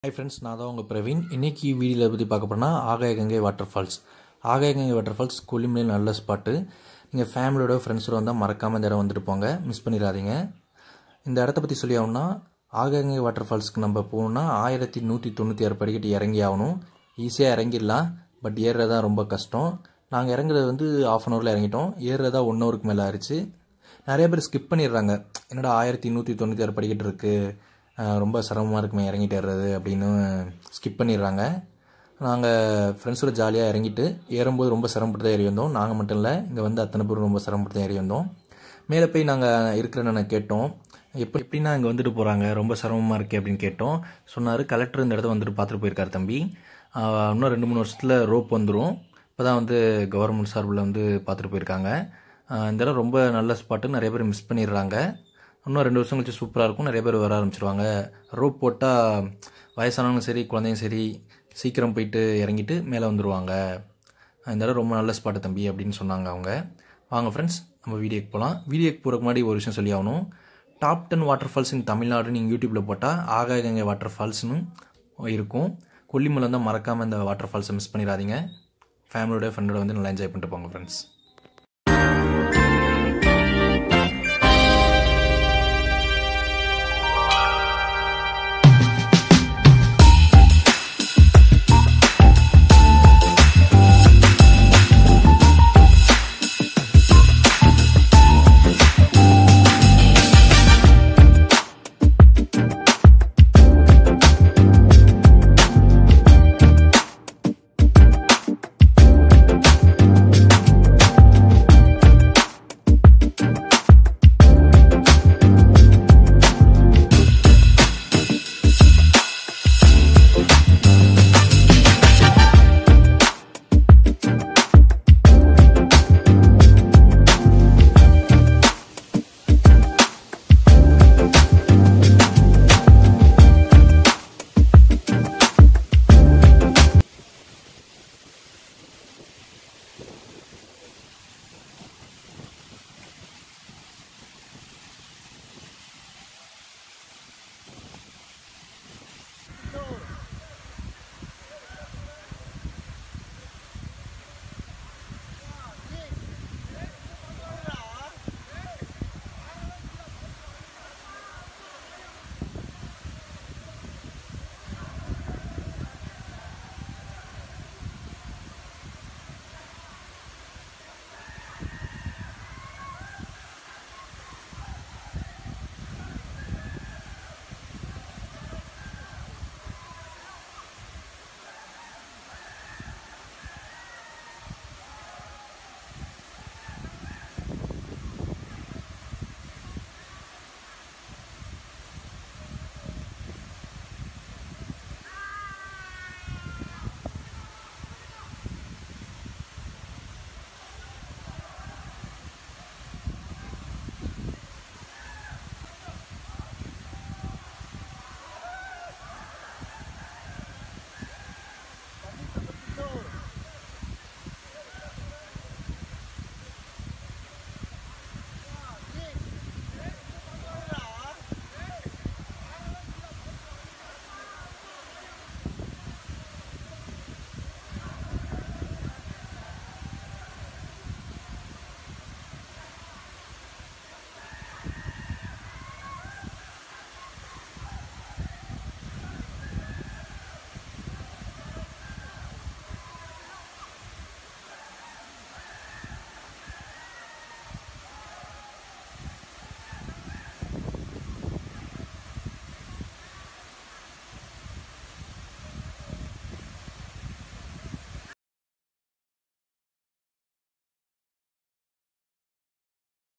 hi friends நான் தான் உங்கள் பிரவீன் இன்றைக்கி வீடியோவில் பற்றி பார்க்க போனால் ஆகாய கங்கை வாட்டர் ஃபால்ஸ் ஆகாய கங்கை வாட்டர் ஃபால்ஸ் கொல்லிமலையில் நல்ல ஸ்பாட்டு நீங்கள் ஃபேமிலியோட ஃப்ரெண்ட்ஸோட வந்தால் மறக்காமல் இந்த இடம் வந்துட்டு போங்க மிஸ் பண்ணிடாதீங்க இந்த இடத்த பற்றி சொல்லி ஆகணும்னா ஆகாய கங்கை வாட்டர் ஃபால்ஸ்க்கு நம்ம போகணுன்னா ஆயிரத்தி நூற்றி தொண்ணூற்றி ஆறு படிக்கட்டு இறங்கி ஆகணும் ஈஸியாக இறங்கிடலாம் பட் ஏறுறது தான் ரொம்ப கஷ்டம் நாங்கள் இறங்குறது வந்து ஆஃப் அன் ஹவரில் இறங்கிட்டோம் ஏறுறதா ஒன் ஹவருக்கு மேலே ஆயிடுச்சு நிறைய பேர் ஸ்கிப் பண்ணிடுறாங்க என்னடா ஆயிரத்தி நூற்றி தொண்ணூற்றி ஆறு படிக்கட்டு இருக்குது அஹ் ரொம்ப சிரமமாக இருக்குமே இறங்கிட்டு ஏறுறது அப்படின்னு ஸ்கிப் பண்ணிடுறாங்க நாங்கள் ஃப்ரெண்ட்ஸோட ஜாலியாக இறங்கிட்டு ஏறும்போது ரொம்ப சிரமப்பட்டு தான் ஏறி வந்தோம் நாங்கள் மட்டும் இல்லை இங்கே வந்து அத்தனை பேரும் ரொம்ப சிரமப்பட்டு தான் ஏறி வந்தோம் மேலே போய் நாங்கள் இருக்கிறேன்னு கேட்டோம் எப்படி எப்படின்னா இங்கே வந்துட்டு போகிறாங்க ரொம்ப சிரமமாக இருக்கே அப்படின்னு கேட்டோம் சொன்னார் கலெக்டர் இந்த இடத்த வந்துட்டு பார்த்துட்டு போயிருக்காரு தம்பி ஆஹ் இன்னும் ரெண்டு மூணு வருஷத்தில் ரோப் வந்துடும் இப்போ தான் வந்து கவர்மெண்ட் சார்பில் வந்து பார்த்துட்டு போயிருக்காங்க ஆஹ் இந்த இடம் ரொம்ப நல்ல ஸ்பாட்டு நிறைய பேர் மிஸ் பண்ணிடுறாங்க இன்னும் ரெண்டு வருஷம் கழிச்சு சூப்பராக இருக்கும் நிறைய பேர் வர ஆரம்பிச்சிருவாங்க ரோப் போட்டால் வயசானவங்களும் சரி குழந்தையும் சரி சீக்கிரம் போயிட்டு இறங்கிட்டு மேலே வந்துடுவாங்க இந்த இடம் ரொம்ப நல்ல ஸ்பாட்டு தம்பி அப்படின்னு சொன்னாங்க அவங்க வாங்க ஃப்ரெண்ட்ஸ் நம்ம வீடியோக்கு போகலாம் வீடியோக்கு போகிறதுக்கு முன்னாடி ஒரு விஷயம் சொல்லி ஆகணும் top ten waterfalls in Tamil Nadu நீங்கள் யூடியூப்பில் போட்டால் ஆகாய கங்கை வாட்டர் ஃபால்ஸ்னு இருக்கும் கொல்லிமலை வந்து மறக்காமல் இந்த வாட்டர் ஃபால்ஸை மிஸ் பண்ணிடாதீங்க ஃபேமிலியோட ஃப்ரெண்டோட வந்து நல்லா என்ஜாய் பண்ணிட்டு போங்க ஃப்ரெண்ட்ஸ்